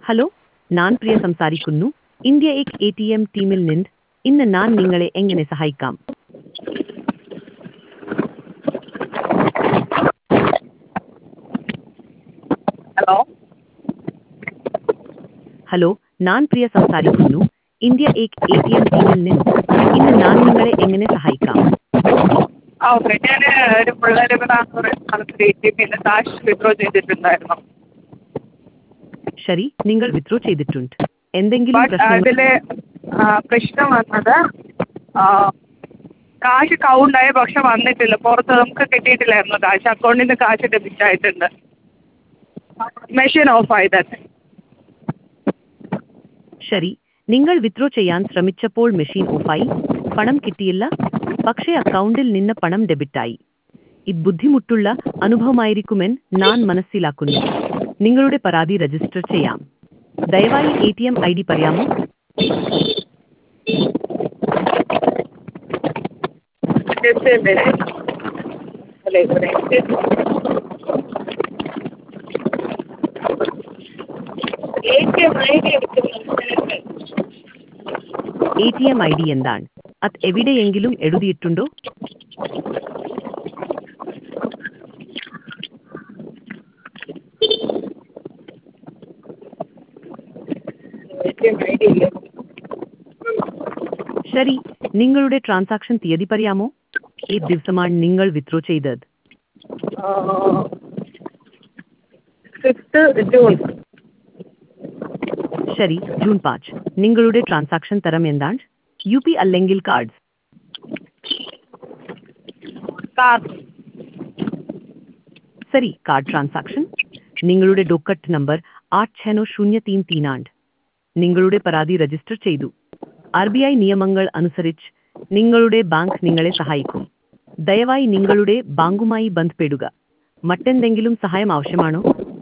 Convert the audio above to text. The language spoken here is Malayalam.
ഹലോ ഞാൻ പ്രിയ സംസാരിക്കുന്നു ഇന്ത്യ എക് എ ടി എം ടീമിൽ നിന്ന് ഇന്ന് ഞാൻ നിങ്ങളെ എങ്ങനെ സഹായിക്കാം ഹലോ ഹലോ ഞാൻ പ്രിയ സംസാരിക്കുന്നു ഇന്ത്യ എക് എ ടി എം ടീമിൽ നിന്ന് ഇന്ന് ഞാൻ നിങ്ങളെ എങ്ങനെ സഹായിക്കാം ആ ഓക്കെ ഞാൻ ഒരു പിള്ളേരുടെ നാന്നൂറ് സ്ഥലത്ത് എ ടി എമ്മിൽ കാശ് വിഡ്രോ ചെയ്തിട്ടുണ്ടായിരുന്നു ശരി നിങ്ങൾ വിത്രോ ചെയ്തിട്ടുണ്ട് എന്തെങ്കിലും ബട്ട് പ്രശ്നങ്ങൾ അതിൽ പ്രശ്നം വന്നത് ആ, കാശ് കൗണ്ടായ പക്ഷെ വന്നിട്ടില്ല പുറത്ത് നമുക്ക് കിട്ടിയിട്ടില്ലായിരുന്നു കാശ് അക്കൗണ്ടിൽ നിന്ന് കാശ് ഡെബിറ്റ് ആയിട്ടുണ്ട് മെഷീൻ ഓഫ് ആയത് ശരി നിങ്ങൾ വിത്രോ ചെയ്യാൻ ശ്രമിച്ചപ്പോൾ മെഷീൻ ഓഫായി പണം കിട്ടിയില്ല പക്ഷേ അക്കൗണ്ടിൽ നിന്ന് പണം ഡെബിറ്റായി ഇത് ബുദ്ധിമുട്ടുള്ള അനുഭവമായിരിക്കുമെന്ന് ഞാൻ മനസ്സിലാക്കുന്നു നിങ്ങളുടെ പരാതി രജിസ്റ്റർ ചെയ്യാം ദയവായി A T M I D പറയാമോ അല്ലേ ഇവിടെ A T M I D എടുക്കുന്നത് A T M I D എന്താണ് അത് എവിടെയെങ്കിലും എഴുതിയിട്ടുണ്ടോ A T M I D ഇല്ല ശരി നിങ്ങളുടെ ട്രാൻസാക്ഷൻ തീയതി പറയാമോ ഏത് ദിവസമാണ് നിങ്ങൾ വിത്രോ ചെയ്തത് ഫിഫ്ത്ത് ജൂൺ ശരി ജൂൺ പാഞ്ച് നിങ്ങളുടെ ട്രാൻസാക്ഷൻ തരം എന്താണ് യു പി അല്ലെങ്കിൽ കാർഡ് കാർ സരി കാർഡ് ട്രാൻസാക്ഷൻ നിങ്ങളുടെ ഡോക്കറ്റ് നമ്പർ ആറ് ഛനോ ശൂന്യ തീൻ തീനാണ്ട് നിങ്ങളുടെ പരാതി രജിസ്റ്റർ ചെയ്തു ആർ ബി ഐ നിയമങ്ങൾ അനുസരിച്ച് നിങ്ങളുടെ ബാങ്ക് നിങ്ങളെ സഹായിക്കും ദയവായി നിങ്ങളുടെ ബാങ്കുമായി ബന്ധപ്പെടുക മറ്റെന്തെങ്കിലും സഹായം ആവശ്യമാണോ